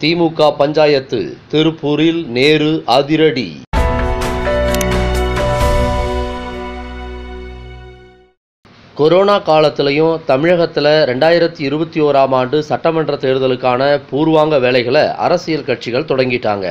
திமுக பஞ்சாயத்து திருப்பூரில் நேரு அதிரடி கொரோனா காலத்திலையும் தமிழகத்தில் ரெண்டாயிரத்தி இருபத்தி ஓராம் ஆண்டு சட்டமன்ற தேர்தலுக்கான பூர்வாங்க வேலைகளை அரசியல் கட்சிகள் தொடங்கிட்டாங்க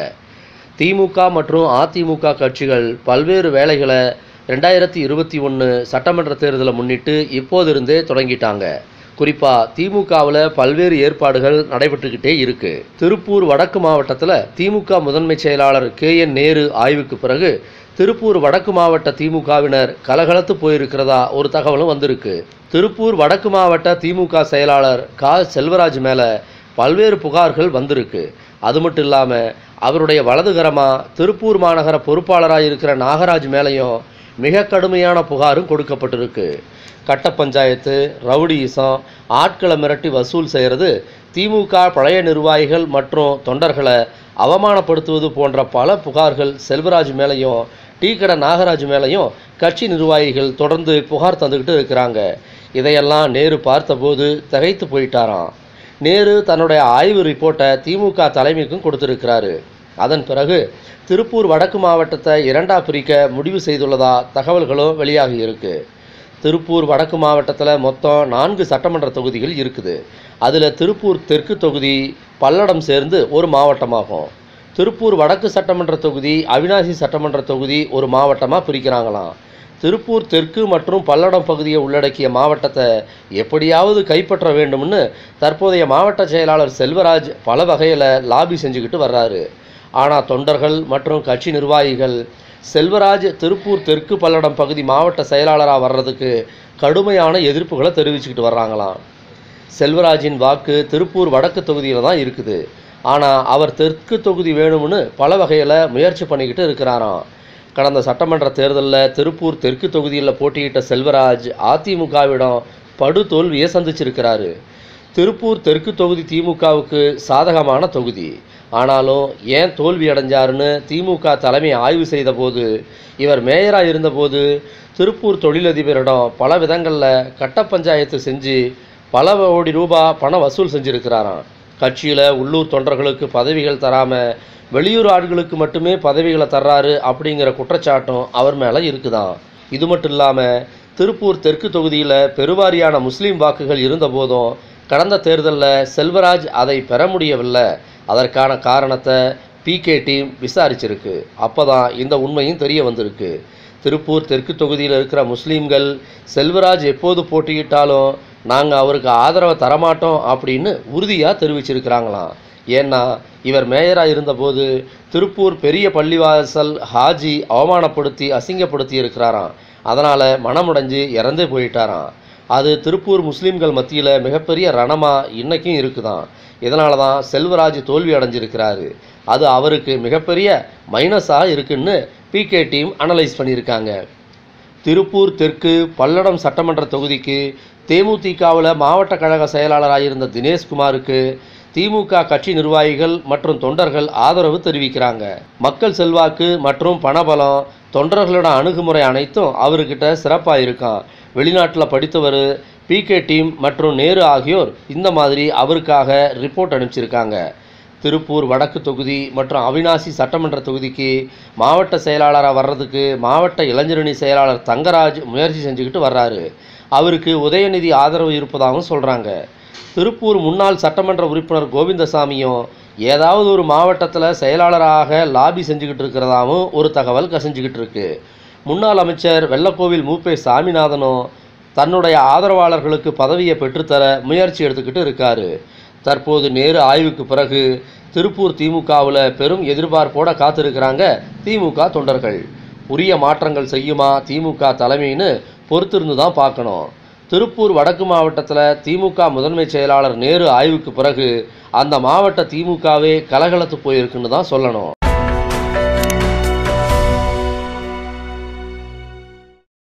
திமுக மற்றும் அதிமுக கட்சிகள் பல்வேறு வேலைகளை ரெண்டாயிரத்தி இருபத்தி ஒன்று சட்டமன்ற தேர்தலை முன்னிட்டு இப்போதிருந்தே தொடங்கிட்டாங்க குறிப்பாக திமுகவில் பல்வேறு ஏற்பாடுகள் நடைபெற்றுக்கிட்டே இருக்கு திருப்பூர் வடக்கு மாவட்டத்தில் திமுக முதன்மை செயலாளர் கே என் நேரு ஆய்வுக்கு பிறகு திருப்பூர் வடக்கு மாவட்ட திமுகவினர் கலகலத்து போயிருக்கிறதா ஒரு தகவலும் வந்திருக்கு திருப்பூர் வடக்கு மாவட்ட திமுக செயலாளர் கா செல்வராஜ் மேலே பல்வேறு புகார்கள் வந்திருக்கு அது மட்டும் இல்லாமல் அவருடைய வலதுகரமாக திருப்பூர் மாநகர பொறுப்பாளராக இருக்கிற நாகராஜ் மேலேயும் மிக கடுமையான புகாரும் கொடுக்கப்பட்டிருக்கு கட்ட பஞ்சாயத்து ரவுடியிசம் ஆட்களை மிரட்டி வசூல் செய்கிறது திமுக பழைய நிர்வாகிகள் மற்றும் தொண்டர்களை அவமானப்படுத்துவது போன்ற பல புகார்கள் செல்வராஜ் மேலேயும் டீ கடை நாகராஜ் மேலேயும் கட்சி நிர்வாகிகள் தொடர்ந்து புகார் தந்துக்கிட்டு இருக்கிறாங்க இதையெல்லாம் நேரு பார்த்தபோது திகைத்து போயிட்டாராம் நேரு தன்னுடைய ஆய்வு ரிப்போர்ட்டை திமுக தலைமைக்கும் கொடுத்திருக்கிறாரு அதன் பிறகு திருப்பூர் வடக்கு மாவட்டத்தை இரண்டா பிரிக்க முடிவு செய்துள்ளதா தகவல்களும் வெளியாகி இருக்கு திருப்பூர் வடக்கு மாவட்டத்தில் மொத்தம் நான்கு சட்டமன்ற தொகுதிகள் இருக்குது அதில் திருப்பூர் தெற்கு தொகுதி பல்லடம் சேர்ந்து ஒரு மாவட்டமாகும் திருப்பூர் வடக்கு சட்டமன்ற தொகுதி அவினாசி சட்டமன்ற தொகுதி ஒரு மாவட்டமாக பிரிக்கிறாங்களாம் திருப்பூர் தெற்கு மற்றும் பல்லடம் பகுதியை உள்ளடக்கிய மாவட்டத்தை எப்படியாவது கைப்பற்ற வேண்டும்னு தற்போதைய மாவட்ட செயலாளர் செல்வராஜ் பல வகையில் லாபி செஞ்சுக்கிட்டு வர்றாரு ஆனால் தொண்டர்கள் மற்றும் கட்சி நிர்வாகிகள் செல்வராஜ் திருப்பூர் தெற்கு பல்லடம் பகுதி மாவட்ட செயலாளராக வர்றதுக்கு கடுமையான எதிர்ப்புகளை தெரிவிச்சுக்கிட்டு வர்றாங்களாம் செல்வராஜின் வாக்கு திருப்பூர் வடக்கு தொகுதியில் தான் இருக்குது ஆனால் அவர் தெற்கு தொகுதி வேணும்னு பல வகையில் முயற்சி பண்ணிக்கிட்டு இருக்கிறாராம் கடந்த சட்டமன்ற தேர்தலில் திருப்பூர் தெற்கு தொகுதியில் போட்டியிட்ட செல்வராஜ் அதிமுகவிடம் படு தோல்வியை சந்திச்சிருக்கிறாரு திருப்பூர் தெற்கு தொகுதி திமுகவுக்கு சாதகமான தொகுதி ஆனாலும் ஏன் தோல்வி அடைஞ்சாருன்னு திமுக தலைமை ஆய்வு செய்தபோது இவர் மேயராக இருந்தபோது திருப்பூர் தொழிலதிபரிடம் பல விதங்களில் கட்ட பஞ்சாயத்து செஞ்சு பல கோடி ரூபாய் பணம் வசூல் செஞ்சிருக்கிறாராம் கட்சியில் உள்ளூர் தொண்டர்களுக்கு பதவிகள் தராமல் வெளியூர் ஆட்களுக்கு மட்டுமே பதவிகளை தர்றாரு அப்படிங்கிற குற்றச்சாட்டும் அவர் மேலே இருக்குதாம் இது மட்டும் இல்லாமல் திருப்பூர் தெற்கு தொகுதியில் பெருவாரியான முஸ்லீம் வாக்குகள் இருந்தபோதும் கடந்த தேர்தலில் செல்வராஜ் அதை பெற முடியவில்லை அதற்கான காரணத்தை பிகே டீம் விசாரிச்சிருக்கு அப்போ தான் இந்த உண்மையும் தெரிய வந்திருக்கு திருப்பூர் தெற்கு தொகுதியில் இருக்கிற முஸ்லீம்கள் செல்வராஜ் எப்போது போட்டியிட்டாலும் நாங்கள் அவருக்கு ஆதரவை தரமாட்டோம் அப்படின்னு உறுதியாக தெரிவிச்சிருக்கிறாங்களாம் ஏன்னா இவர் மேயராக இருந்தபோது திருப்பூர் பெரிய பள்ளிவாசல் ஹாஜி அவமானப்படுத்தி அசிங்கப்படுத்தி இருக்கிறாராம் அதனால் மனமுடைஞ்சு இறந்தே போயிட்டாராம் அது திருப்பூர் முஸ்லீம்கள் மத்தியில் மிகப்பெரிய ரணமாக இன்றைக்கும் இருக்குதாம் இதனால தான் செல்வராஜ் தோல்வி அடைஞ்சிருக்கிறாரு அது அவருக்கு மிகப்பெரிய மைனஸாக இருக்குன்னு பிகே டீம் அனலைஸ் பண்ணியிருக்காங்க திருப்பூர் தெற்கு பல்லடம் சட்டமன்ற தொகுதிக்கு தேமுதிகவில் மாவட்ட கழக செயலாளராக இருந்த தினேஷ்குமாருக்கு திமுக கட்சி நிர்வாகிகள் மற்றும் தொண்டர்கள் ஆதரவு தெரிவிக்கிறாங்க மக்கள் செல்வாக்கு மற்றும் பணபலம் தொண்டர்களோட அணுகுமுறை அனைத்தும் அவர்கிட்ட சிறப்பாக இருக்கான் வெளிநாட்டில் படித்தவர் பிகே டீம் மற்றும் நேரு ஆகியோர் இந்த மாதிரி அவருக்காக ரிப்போர்ட் அனுப்பிச்சிருக்காங்க திருப்பூர் வடக்கு தொகுதி மற்றும் அவினாசி சட்டமன்ற தொகுதிக்கு மாவட்ட செயலாளராக வர்றதுக்கு மாவட்ட இளைஞரணி செயலாளர் தங்கராஜ் முயற்சி செஞ்சுக்கிட்டு வர்றாரு அவருக்கு உதயநிதி ஆதரவு இருப்பதாகவும் சொல்கிறாங்க திருப்பூர் முன்னாள் சட்டமன்ற உறுப்பினர் கோவிந்தசாமியும் ஏதாவது ஒரு மாவட்டத்தில் செயலாளராக லாபி செஞ்சுக்கிட்டு இருக்கிறதாவும் ஒரு தகவல் கசிஞ்சுக்கிட்டு இருக்கு முன்னாள் அமைச்சர் வெள்ளக்கோவில் மூப்பே சாமிநாதனும் தன்னுடைய ஆதரவாளர்களுக்கு பதவியை பெற்றுத்தர முயற்சி எடுத்துக்கிட்டு இருக்காரு தற்போது நேரு ஆய்வுக்கு பிறகு திருப்பூர் திமுகவில் பெரும் எதிர்பார்ப்போட காத்திருக்கிறாங்க திமுக தொண்டர்கள் உரிய மாற்றங்கள் செய்யுமா திமுக தலைமைன்னு பொறுத்திருந்து தான் பார்க்கணும் திருப்பூர் வடக்கு மாவட்டத்தில் திமுக முதன்மை செயலாளர் நேரு ஆய்வுக்கு பிறகு அந்த மாவட்ட திமுகவே கலகலத்து போயிருக்குன்னு தான் சொல்லணும்